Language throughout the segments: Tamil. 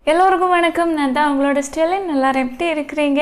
எல்லோருக்கும் வணக்கம் நான் தான் உங்களோட ஸ்டெலின் எல்லாரும் எப்படி இருக்கிறீங்க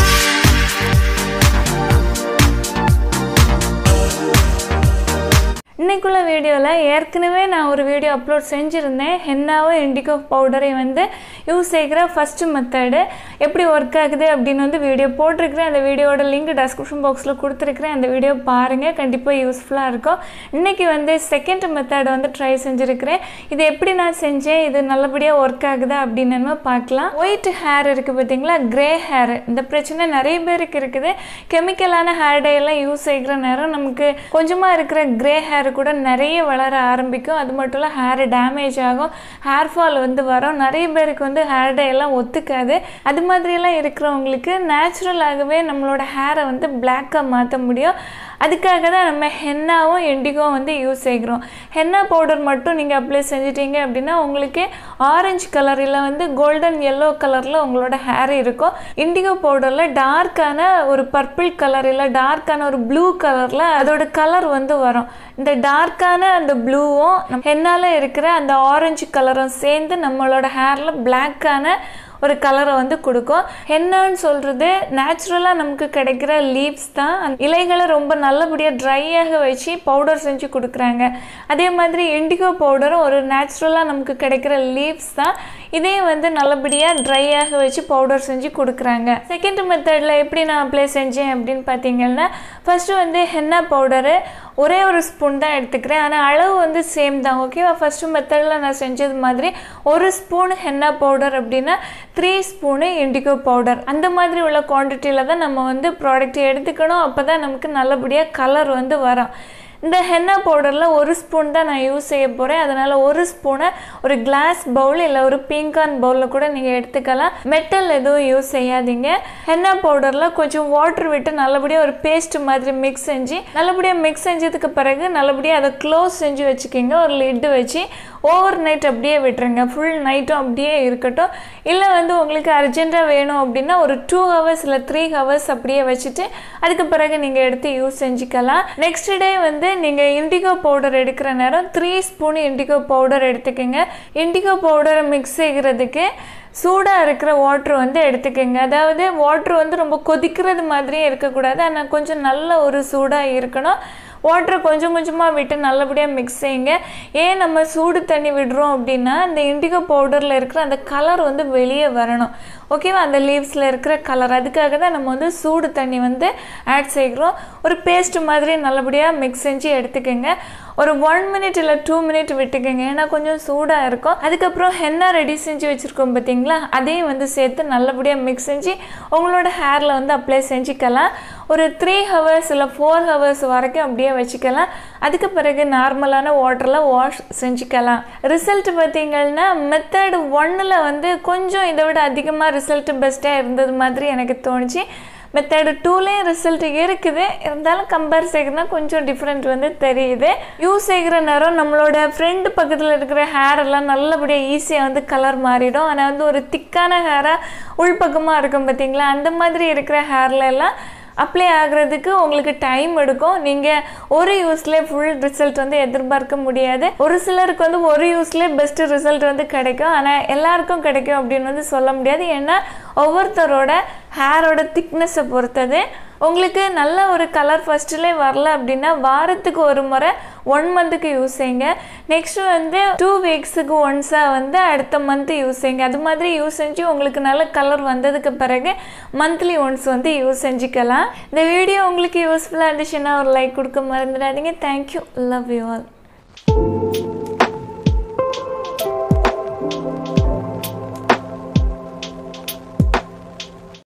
இன்னைக்குள்ள வீடியோவில் ஏற்கனவே நான் ஒரு வீடியோ அப்லோட் செஞ்சுருந்தேன் ஹென்னாவும் இண்டிகோ பவுடரையும் வந்து யூஸ் செய்கிற ஃபஸ்ட்டு மெத்தடு எப்படி ஒர்க் ஆகுது அப்படின்னு வந்து வீடியோ போட்டிருக்கிறேன் அந்த வீடியோட லிங்க் டெஸ்கிரிப்ஷன் பாக்ஸில் கொடுத்துருக்குறேன் அந்த வீடியோ பாருங்கள் கண்டிப்பாக யூஸ்ஃபுல்லாக இருக்கும் இன்றைக்கி வந்து செகண்ட் மெத்தட் வந்து ட்ரை செஞ்சுருக்கிறேன் இது எப்படி நான் செஞ்சேன் இது நல்லபடியாக ஒர்க் ஆகுதா அப்படின்னு நம்ம பார்க்கலாம் ஒயிட் ஹேர் இருக்குது பார்த்தீங்களா கிரே ஹேர் இந்த பிரச்சனை நிறைய பேருக்கு இருக்குது கெமிக்கலான ஹேர் டை எல்லாம் யூஸ் செய்கிற நேரம் நமக்கு கொஞ்சமாக இருக்கிற கிரே ஹேர் கூட நிறைய வளர ஆரம்பிக்கும் அது மட்டும் இல்லை ஹேர் டேமேஜ் ஆகும் ஹேர் ஃபால் வந்து வரும் நிறைய பேருக்கு வந்து ஹேர் டை எல்லாம் ஒத்துக்காது அது மாதிரியெல்லாம் இருக்கிறவங்களுக்கு நேச்சுரலாகவே நம்மளோட ஹேரை வந்து பிளாக்காக மாற்ற முடியும் அதுக்காக தான் நம்ம ஹென்னாவும் இண்டிகோவும் வந்து யூஸ் செய்கிறோம் ஹென்னா பவுடர் மட்டும் நீங்கள் அப்ளை செஞ்சிட்டீங்க அப்படின்னா உங்களுக்கு ஆரஞ்சு கலர் இல்லை வந்து கோல்டன் எல்லோ கலரில் உங்களோட ஹேர் இருக்கும் இண்டிகோ பவுடரில் டார்க்கான ஒரு பர்பிள் கலர் இல்லை டார்க்கான ஒரு ப்ளூ கலரில் அதோட கலர் வந்து வரும் இந்த டார்க்கான அந்த ப்ளூவும் ஹென்னால இருக்கிற அந்த ஆரஞ்சு கலரும் சேர்ந்து நம்மளோட ஹேரில் பிளாக்கான ஒரு கலரை வந்து கொடுக்கும் என்னன்னு சொல்கிறது நேச்சுரலாக நமக்கு கிடைக்கிற லீவ்ஸ் தான் அந்த இலைகளை ரொம்ப நல்லபடியாக ட்ரையாக வச்சு பவுடர் செஞ்சு கொடுக்குறாங்க அதே மாதிரி இண்டிகோ பவுடரும் ஒரு நேச்சுரலாக நமக்கு கிடைக்கிற லீவ்ஸ் தான் இதே வந்து நல்லபடியாக ட்ரையாக வச்சு பவுடர் செஞ்சு கொடுக்குறாங்க செகண்ட் மெத்தடில் எப்படி நான் அப்ளை செஞ்சேன் அப்படின்னு பார்த்தீங்கன்னா ஃபஸ்ட்டு வந்து ஹென்னா பவுடரு ஒரே ஒரு ஸ்பூன் தான் எடுத்துக்கிறேன் ஆனால் அளவு வந்து சேம் தான் ஓகேவா ஃபஸ்ட்டு மெத்தடில் நான் செஞ்சது மாதிரி ஒரு ஸ்பூன் ஹென்னா பவுடர் அப்படின்னா த்ரீ ஸ்பூனு இண்டிகோ பவுடர் அந்த மாதிரி உள்ள குவான்டிட்டியில் தான் நம்ம வந்து ப்ராடக்ட் எடுத்துக்கணும் அப்போ தான் நமக்கு நல்லபடியாக கலர் வந்து வரும் இந்த ஹென்னா பவுடரில் ஒரு ஸ்பூன் தான் நான் யூஸ் செய்ய போகிறேன் அதனால் ஒரு ஸ்பூனை ஒரு கிளாஸ் பவுல் இல்லை ஒரு பிங்கான் பவுலில் கூட நீங்கள் எடுத்துக்கலாம் மெட்டல் எதுவும் யூஸ் செய்யாதீங்க ஹென்னா பவுடரில் கொஞ்சம் வாட்டர் விட்டு நல்லபடியாக ஒரு பேஸ்ட் மாதிரி மிக்ஸ் செஞ்சு நல்லபடியாக மிக்ஸ் செஞ்சதுக்கு பிறகு நல்லபடியாக அதை க்ளோஸ் செஞ்சு வச்சுக்கிங்க ஒரு லிட்டு வச்சு ஓவர் நைட் அப்படியே விட்டுருங்க ஃபுல் நைட்டும் அப்படியே இருக்கட்டும் இல்லை வந்து உங்களுக்கு அர்ஜென்ட்டாக வேணும் அப்படின்னா ஒரு டூ ஹவர்ஸ் இல்லை த்ரீ ஹவர்ஸ் அப்படியே வச்சுட்டு அதுக்கு பிறகு நீங்கள் எடுத்து யூஸ் செஞ்சுக்கலாம் நெக்ஸ்ட் டே வந்து நீங்கள் இண்டிகோ பவுடர் எடுக்கிற நேரம் த்ரீ ஸ்பூன் இண்டிகோ பவுடர் எடுத்துக்கோங்க இண்டிகோ பவுடரை மிக்ஸ் செய்கிறதுக்கு சூடாக இருக்கிற வாட்ரு வந்து எடுத்துக்கோங்க அதாவது வாட்ரு வந்து ரொம்ப கொதிக்கிறது மாதிரியே இருக்கக்கூடாது ஆனால் கொஞ்சம் நல்ல ஒரு சூடாக இருக்கணும் வாட்டரை கொஞ்சம் கொஞ்சமாக விட்டு நல்லபடியாக மிக்ஸ் செய்யுங்க ஏன் நம்ம சூடு தண்ணி விடுறோம் அப்படின்னா இந்த இண்டிகோ பவுடரில் இருக்கிற அந்த கலர் வந்து வெளியே வரணும் ஓகேவா அந்த லீவ்ஸில் இருக்கிற கலர் அதுக்காக தான் நம்ம வந்து சூடு தண்ணி வந்து ஆட் செய்கிறோம் ஒரு பேஸ்ட் மாதிரி நல்லபடியாக மிக்ஸ் செஞ்சு எடுத்துக்கோங்க ஒரு ஒன் மினிட் இல்லை டூ மினிட் விட்டுக்கோங்க ஏன்னா கொஞ்சம் சூடாக இருக்கும் அதுக்கப்புறம் ஹென்னா ரெடி செஞ்சு வச்சுருக்கோம் பார்த்தீங்களா அதையும் வந்து சேர்த்து நல்லபடியாக மிக்ஸ் செஞ்சு உங்களோட ஹேரில் வந்து அப்ளை செஞ்சுக்கலாம் ஒரு த்ரீ ஹவர்ஸ் இல்லை ஃபோர் ஹவர்ஸ் வரைக்கும் அப்படியே வச்சுக்கலாம் அதுக்கு பிறகு நார்மலான வாட்டரில் வாஷ் செஞ்சுக்கலாம் ரிசல்ட் பார்த்தீங்கன்னா மெத்தட் ஒன்னில் வந்து கொஞ்சம் இதை விட அதிகமாக ரிசல்ட் பெஸ்ட்டாக இருந்தது மாதிரி எனக்கு தோணுச்சு மெத்தடு டூலேயும் ரிசல்ட் இருக்குது இருந்தாலும் கம்பேர் செய்கிறதுனா கொஞ்சம் டிஃப்ரெண்ட் வந்து தெரியுது யூஸ் செய்கிற நேரம் நம்மளோட ஃப்ரெண்டு பக்கத்தில் இருக்கிற ஹேர் எல்லாம் நல்லபடியாக ஈஸியாக வந்து கலர் மாறிடும் ஆனால் வந்து ஒரு திக்கான ஹேராக உள்பக்கமாக இருக்கும் பார்த்தீங்களா அந்த மாதிரி இருக்கிற ஹேர்ல எல்லாம் அப்ளை ஆகிறதுக்கு உங்களுக்கு டைம் எடுக்கும் நீங்கள் ஒரு யூஸ்லேயே ஃபுல் ரிசல்ட் வந்து எதிர்பார்க்க முடியாது ஒரு சிலருக்கு வந்து ஒரு யூஸ்லேயே பெஸ்ட் ரிசல்ட் வந்து கிடைக்கும் ஆனால் எல்லாருக்கும் கிடைக்கும் அப்படின்னு வந்து சொல்ல முடியாது ஏன்னா ஒவ்வொருத்தரோட ஹேரோட திக்னஸை பொறுத்தது உங்களுக்கு நல்ல ஒரு கலர் ஃபஸ்ட்டுலேயே வரல அப்படின்னா வாரத்துக்கு ஒரு முறை ஒன் மந்த்துக்கு யூஸ் செய்யுங்க நெக்ஸ்ட்டு வந்து டூ வீக்ஸுக்கு ஒன்ஸாக வந்து அடுத்த மந்த்து யூஸ் செய்யுங்க அது மாதிரி யூஸ் செஞ்சு உங்களுக்கு நல்ல கலர் வந்ததுக்கு பிறகு மந்த்லி ஒன்ஸ் வந்து யூஸ் செஞ்சுக்கலாம் இந்த வீடியோ உங்களுக்கு யூஸ்ஃபுல்லாக இருந்துச்சுன்னா ஒரு லைக் கொடுக்க மறந்துடாதீங்க தேங்க்யூ லவ் யூ ஆல்